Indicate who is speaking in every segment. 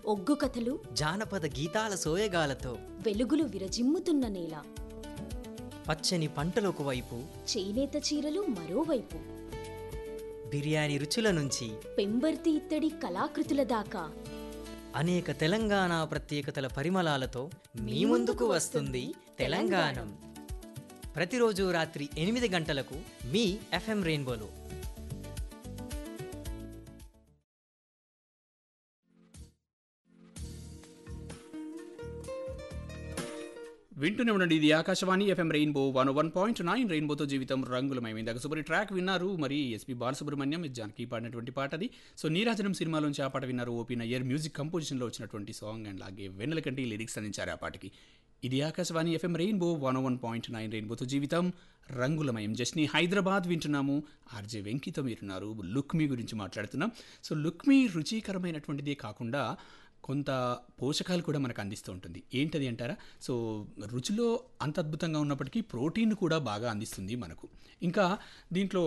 Speaker 1: ఒగ్గు కథలు
Speaker 2: జానపద గీతాల సోయగాలతో
Speaker 1: వెలుగులు విరజిమ్ముతున్న నేల
Speaker 2: పచ్చని పంటలకు వైపు
Speaker 1: చేనేత చీరలు మరోవైపు
Speaker 2: బిర్యానీ రుచుల నుంచి
Speaker 1: పెంబర్తి ఇత్తడి కళాకృతుల దాకా
Speaker 2: అనేక తెలంగాణ ప్రత్యేకతల పరిమళాలతో మీ ముందుకు వస్తుంది తెలంగాణం ప్రతిరోజు రాత్రి ఎనిమిది గంటలకు మీ ఎఫ్ఎం రెయిన్బోలో
Speaker 3: వింటూనే ఉండండి ఇది Akashvani FM rainbow one one point nine రెయిన్బోతో జీవితం రంగులమయం ఇందాక సూపర్ ట్రాక్ విన్నారు మరి ఎస్పి బాలసుబ్రహ్మణ్యం జానకి పాడినటువంటి పాట అది సో నీరాజనం సినిమాలోంచి ఆ పాట విన్నారు ఓపీ నయ్యర్ మ్యూజిక్ కంపోజిషన్లో వచ్చినటువంటి సాంగ్ అండ్ అలాగే వెన్నెలకంటి లిరిక్స్ అందించారు ఆ పాటకి ఇది Akashvani FM rainbow one one point nine రెయిన్బోతో జీవితం రంగులమయం జస్ట్ని హైదరాబాద్ వింటున్నాము ఆర్జే వెంకితో మీరున్నారు లుక్మీ గురించి మాట్లాడుతున్నాం సో లుక్మీ రుచికరమైనటువంటిదే కాకుండా కొంత పోషకాలు కూడా మనకు అందిస్తూ ఉంటుంది ఏంటది అంటారా సో రుచిలో అంత అద్భుతంగా ఉన్నప్పటికీ ప్రోటీన్ కూడా బాగా అందిస్తుంది మనకు ఇంకా దీంట్లో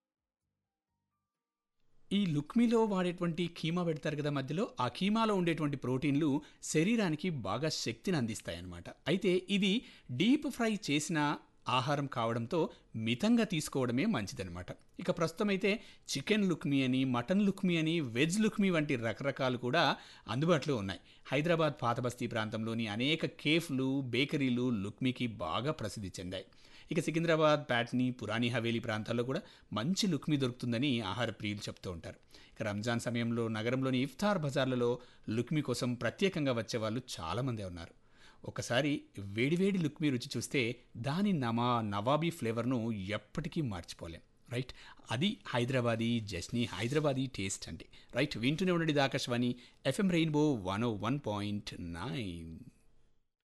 Speaker 3: ఈ లుక్మీలో వాడేటువంటి కీమా పెడతారు కదా మధ్యలో ఆ కీమాలో ఉండేటువంటి ప్రోటీన్లు శరీరానికి బాగా శక్తిని అందిస్తాయి అన్నమాట అయితే ఇది డీప్ ఫ్రై చేసిన ఆహారం కావడంతో మితంగా తీసుకోవడమే మంచిదన్నమాట ఇక ప్రస్తుతం అయితే చికెన్ లుక్మీ అని మటన్ లుక్మీ అని వెజ్ లుక్మీ వంటి రకరకాలు కూడా అందుబాటులో ఉన్నాయి హైదరాబాద్ పాతబస్తీ ప్రాంతంలోని అనేక కేఫ్లు బేకరీలు లుక్మీకి బాగా ప్రసిద్ధి చెందాయి ఇక సికింద్రాబాద్ ప్యాట్ని పురాణి హవేలీ ప్రాంతాల్లో కూడా మంచి లుక్మీ దొరుకుతుందని ఆహార ప్రియులు చెప్తూ ఉంటారు ఇక రంజాన్ సమయంలో నగరంలోని ఇఫ్తార్ బజార్లలో లుక్మీ కోసం ప్రత్యేకంగా వచ్చేవాళ్ళు చాలామందే ఉన్నారు ఒకసారి వేడివేడి లుక్మీ రుచి చూస్తే దాని నమా నవాబీ ఫ్లేవర్ను ఎప్పటికీ మర్చిపోలేం రైట్ అది హైదరాబాదీ జస్నీ హైదరాబాదీ టేస్ట్ అండి రైట్ వింటూనే ఉండండి ఇది Akashvani FM rainbow one O one point nine